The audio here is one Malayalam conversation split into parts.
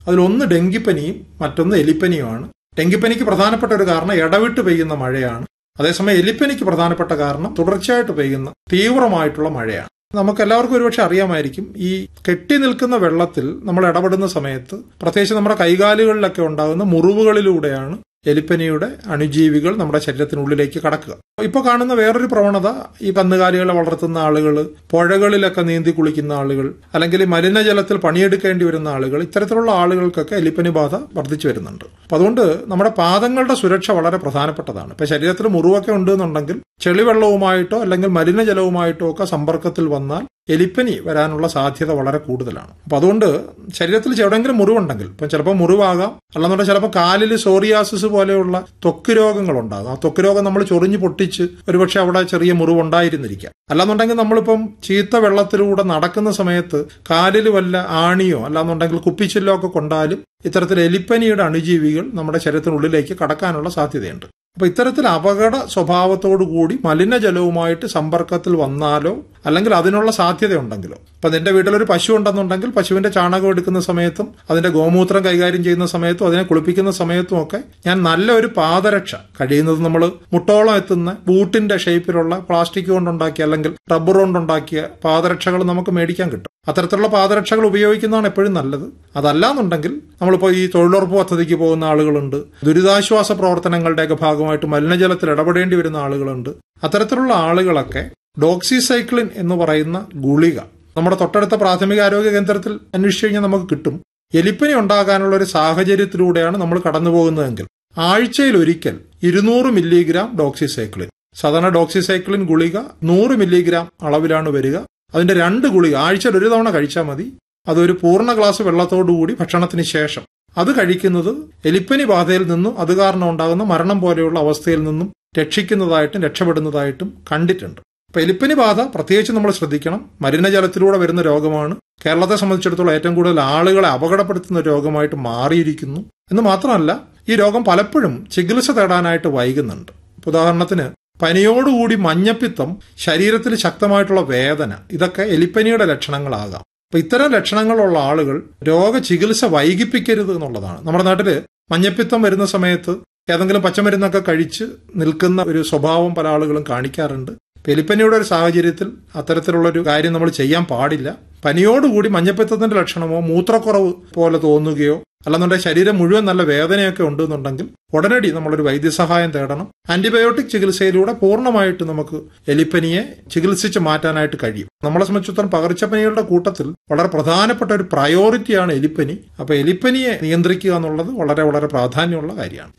അതിലൊന്ന് ഡെങ്കിപ്പനിയും മറ്റൊന്ന് എലിപ്പനിയുമാണ് ഡെങ്കിപ്പനിക്ക് പ്രധാനപ്പെട്ട ഒരു കാരണം ഇടവിട്ട് പെയ്യുന്ന മഴയാണ് അതേസമയം എലിപ്പനിക്ക് പ്രധാനപ്പെട്ട കാരണം തുടർച്ചയായിട്ട് പെയ്യുന്ന തീവ്രമായിട്ടുള്ള മഴയാണ് നമുക്ക് എല്ലാവർക്കും ഒരുപക്ഷെ അറിയാമായിരിക്കും ഈ കെട്ടി നിൽക്കുന്ന വെള്ളത്തിൽ നമ്മൾ ഇടപെടുന്ന സമയത്ത് പ്രത്യേകിച്ച് നമ്മുടെ കൈകാലുകളിലൊക്കെ ഉണ്ടാകുന്ന മുറിവുകളിലൂടെയാണ് എലിപ്പനിയുടെ അണുജീവികൾ നമ്മുടെ ശരീരത്തിനുള്ളിലേക്ക് കടക്കുക ഇപ്പോൾ കാണുന്ന വേറൊരു പ്രവണത ഈ കന്നുകാലികളെ വളർത്തുന്ന ആളുകൾ പുഴകളിലൊക്കെ നീന്തി കുളിക്കുന്ന ആളുകൾ അല്ലെങ്കിൽ മലിനജലത്തിൽ പണിയെടുക്കേണ്ടി വരുന്ന ആളുകൾ ഇത്തരത്തിലുള്ള ആളുകൾക്കൊക്കെ എലിപ്പനി ബാധ വർദ്ധിച്ചു വരുന്നുണ്ട് അപ്പൊ അതുകൊണ്ട് നമ്മുടെ പാദങ്ങളുടെ സുരക്ഷ വളരെ പ്രധാനപ്പെട്ടതാണ് ഇപ്പൊ ശരീരത്തിൽ മുറിവൊക്കെ ഉണ്ടെന്നുണ്ടെങ്കിൽ ചെളിവെള്ളവുമായിട്ടോ അല്ലെങ്കിൽ മലിനജലവുമായിട്ടോ ഒക്കെ സമ്പർക്കത്തിൽ വന്നാൽ എലിപ്പനി വരാനുള്ള സാധ്യത വളരെ കൂടുതലാണ് അപ്പൊ അതുകൊണ്ട് ശരീരത്തിൽ എവിടെയെങ്കിലും മുറിവുണ്ടെങ്കിൽ ഇപ്പം ചിലപ്പോൾ മുറിവാകാം അല്ലെന്നുണ്ടെങ്കിൽ ചിലപ്പോൾ കാലിൽ സോറിയാസിസ് പോലെയുള്ള ത്വക്ക് രോഗങ്ങൾ ഉണ്ടാകും ആ ത്വക്ക് രോഗം നമ്മൾ ചൊറിഞ്ഞ് പൊട്ടിച്ച് ഒരുപക്ഷെ അവിടെ ചെറിയ മുറിവുണ്ടായിരുന്നിരിക്കാം അല്ലാന്നുണ്ടെങ്കിൽ നമ്മളിപ്പം ചീത്ത വെള്ളത്തിലൂടെ നടക്കുന്ന സമയത്ത് കാലിൽ വല്ല ആണിയോ അല്ലാന്നുണ്ടെങ്കിൽ കുപ്പിച്ചില്ലോ ഒക്കെ കൊണ്ടാലും ഇത്തരത്തിൽ എലിപ്പനിയുടെ അണുജീവികൾ നമ്മുടെ ശരീരത്തിനുള്ളിലേക്ക് കടക്കാനുള്ള സാധ്യതയുണ്ട് അപ്പൊ ഇത്തരത്തിൽ അപകട സ്വഭാവത്തോടു കൂടി മലിനജലവുമായിട്ട് സമ്പർക്കത്തിൽ വന്നാലോ അല്ലെങ്കിൽ അതിനുള്ള സാധ്യതയുണ്ടെങ്കിലോ ഇപ്പൊ നിന്റെ വീട്ടിലൊരു പശു ഉണ്ടെന്നുണ്ടെങ്കിൽ പശുവിന്റെ ചാണകം എടുക്കുന്ന സമയത്തും അതിന്റെ ഗോമൂത്രം കൈകാര്യം ചെയ്യുന്ന സമയത്തും അതിനെ കുളിപ്പിക്കുന്ന സമയത്തും ഒക്കെ ഞാൻ നല്ലൊരു പാദരക്ഷ കഴിയുന്നത് നമ്മൾ മുട്ടോളം എത്തുന്ന ബൂട്ടിന്റെ ഷേപ്പിലുള്ള പ്ലാസ്റ്റിക് കൊണ്ടുണ്ടാക്കിയ അല്ലെങ്കിൽ റബ്ബർ കൊണ്ടുണ്ടാക്കിയ പാദരക്ഷകൾ നമുക്ക് മേടിക്കാൻ കിട്ടും അത്തരത്തിലുള്ള പാദരക്ഷകൾ ഉപയോഗിക്കുന്നതാണ് എപ്പോഴും നല്ലത് അതല്ലാന്നുണ്ടെങ്കിൽ നമ്മളിപ്പോൾ ഈ തൊഴിലുറപ്പ് പദ്ധതിക്ക് പോകുന്ന ആളുകളുണ്ട് ദുരിതാശ്വാസ പ്രവർത്തനങ്ങളുടെയൊക്കെ ഭാഗമായിട്ട് മലിനജലത്തിൽ ഇടപെടേണ്ടി വരുന്ന ആളുകളുണ്ട് അത്തരത്തിലുള്ള ആളുകളൊക്കെ ഡോക്സിസൈക്ലിൻ എന്ന് പറയുന്ന ഗുളിക നമ്മുടെ തൊട്ടടുത്ത പ്രാഥമിക ആരോഗ്യ കേന്ദ്രത്തിൽ അന്വേഷിച്ചു കഴിഞ്ഞാൽ നമുക്ക് കിട്ടും എലിപ്പനി ഉണ്ടാകാനുള്ള ഒരു സാഹചര്യത്തിലൂടെയാണ് നമ്മൾ കടന്നു പോകുന്നതെങ്കിൽ ആഴ്ചയിൽ ഒരിക്കൽ ഇരുന്നൂറ് മില്ലിഗ്രാം ഡോക്സിസൈക്ലിൻ സാധാരണ ഡോക്സിസൈക്ലിൻ ഗുളിക നൂറ് മില്ലിഗ്രാം അളവിലാണ് വരിക അതിന്റെ രണ്ട് ഗുളിക ആഴ്ചയിൽ ഒരു തവണ കഴിച്ചാൽ മതി അതൊരു പൂർണ്ണ ഗ്ലാസ് വെള്ളത്തോടുകൂടി ഭക്ഷണത്തിന് ശേഷം അത് കഴിക്കുന്നത് എലിപ്പനി ബാധയിൽ നിന്നും അത് കാരണം ഉണ്ടാകുന്ന മരണം പോലെയുള്ള അവസ്ഥയിൽ നിന്നും രക്ഷിക്കുന്നതായിട്ടും രക്ഷപ്പെടുന്നതായിട്ടും കണ്ടിട്ടുണ്ട് അപ്പൊ എലിപ്പനി ബാധ പ്രത്യേകിച്ച് നമ്മൾ ശ്രദ്ധിക്കണം മലിനജലത്തിലൂടെ വരുന്ന രോഗമാണ് കേരളത്തെ സംബന്ധിച്ചിടത്തോളം ഏറ്റവും കൂടുതൽ ആളുകളെ അപകടപ്പെടുത്തുന്ന രോഗമായിട്ട് മാറിയിരിക്കുന്നു എന്ന് മാത്രമല്ല ഈ രോഗം പലപ്പോഴും ചികിത്സ തേടാനായിട്ട് വൈകുന്നുണ്ട് ഉദാഹരണത്തിന് പനിയോടുകൂടി മഞ്ഞപ്പിത്തം ശരീരത്തിൽ ശക്തമായിട്ടുള്ള വേദന ഇതൊക്കെ എലിപ്പനിയുടെ ലക്ഷണങ്ങളാകാം അപ്പൊ ഇത്തരം ലക്ഷണങ്ങളുള്ള ആളുകൾ രോഗചികിത്സ വൈകിപ്പിക്കരുത് എന്നുള്ളതാണ് നമ്മുടെ നാട്ടില് മഞ്ഞപ്പിത്തം വരുന്ന സമയത്ത് ഏതെങ്കിലും പച്ചമരുന്നൊക്കെ കഴിച്ച് നിൽക്കുന്ന ഒരു സ്വഭാവം പല ആളുകളും കാണിക്കാറുണ്ട് എലിപ്പനിയുടെ ഒരു സാഹചര്യത്തിൽ അത്തരത്തിലുള്ള ഒരു കാര്യം നമ്മൾ ചെയ്യാൻ പാടില്ല പനിയോടുകൂടി മഞ്ഞപ്പിത്തത്തിന്റെ ലക്ഷണമോ മൂത്രക്കുറവ് പോലെ തോന്നുകയോ അല്ലെന്നുണ്ടെങ്കിൽ ശരീരം മുഴുവൻ നല്ല വേദനയൊക്കെ ഉണ്ടെന്നുണ്ടെങ്കിൽ ഉടനടി നമ്മളൊരു വൈദ്യസഹായം തേടണം ആന്റിബയോട്ടിക് ചികിത്സയിലൂടെ പൂർണ്ണമായിട്ട് നമുക്ക് എലിപ്പനിയെ ചികിത്സിച്ച് മാറ്റാനായിട്ട് കഴിയും നമ്മളെ സംബന്ധിച്ചിടത്തോളം പകർച്ചപ്പനികളുടെ കൂട്ടത്തിൽ വളരെ പ്രധാനപ്പെട്ട ഒരു പ്രയോറിറ്റിയാണ് എലിപ്പനി അപ്പൊ എലിപ്പനിയെ നിയന്ത്രിക്കുക എന്നുള്ളത് വളരെ വളരെ പ്രാധാന്യമുള്ള കാര്യമാണ്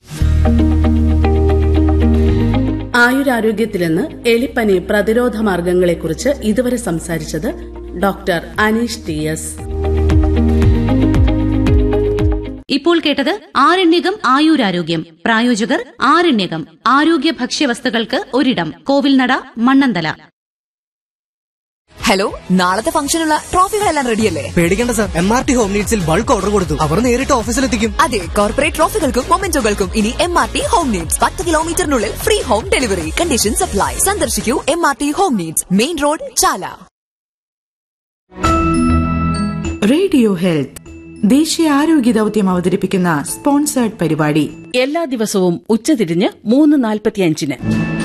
ആയുരാരോഗ്യത്തിൽ നിന്ന് എലിപ്പനി പ്രതിരോധ മാർഗങ്ങളെക്കുറിച്ച് ഇതുവരെ സംസാരിച്ചത് ഡോക്ടർ അനീഷ് ടി എസ് ഇപ്പോൾ കേട്ടത് ആരണ്യകം ആയുരാരോഗ്യം പ്രായോജകർ ആരണ്യകം ആരോഗ്യ ഭക്ഷ്യവസ്തുക്കൾക്ക് ഒരിടം കോവിൽനട മണ്ണന്തല ഹലോ നാളത്തെ ഫംഗ്ഷനുള്ള ട്രോഫികളെല്ലാം റെഡിയല്ലേ പേടിക്കേണ്ട sir M R T home നീഡ്സിൽ ബൾക്ക് ഓർഡർ കൊടുത്തു അവർ നേരിട്ട് ഓഫീസിലെത്തിക്കും അതെ കോർപ്പറേറ്റ് ട്രോഫികൾക്കും മൊമെന്റോകൾക്കും ഇനി M R T home needs പത്ത് കിലോമീറ്ററിനുള്ളിൽ free home delivery condition supply സന്ദർശിക്കൂ M R T home needs main road Chala radio health ദേശീയ ആരോഗ്യ ദൌത്യം അവതരിപ്പിക്കുന്ന സ്പോൺസേർഡ് പരിപാടി എല്ലാ ദിവസവും ഉച്ചതിരിഞ്ഞ് മൂന്ന് നാൽപ്പത്തിയഞ്ചിന്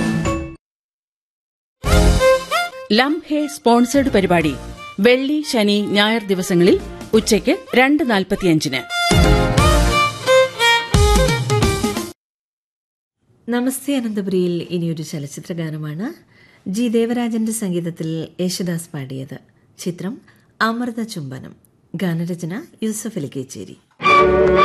ലം ഹേ സ്പോൺസേഡ് പരിപാടി വെള്ളി ശനി ഞായർ ദിവസങ്ങളിൽ ഉച്ചയ്ക്ക് രണ്ട് നാൽപ്പത്തിയഞ്ചിന് നമസ്തേ അനന്തപുരിയിൽ ഇനിയൊരു ചലച്ചിത്ര ഗാനമാണ് ജി ദേവരാജന്റെ സംഗീതത്തിൽ യേശുദാസ് പാടിയത് ചിത്രം അമൃത ചുംബനം ഗാനരചന യൂസഫ് അലി കേച്ചേരി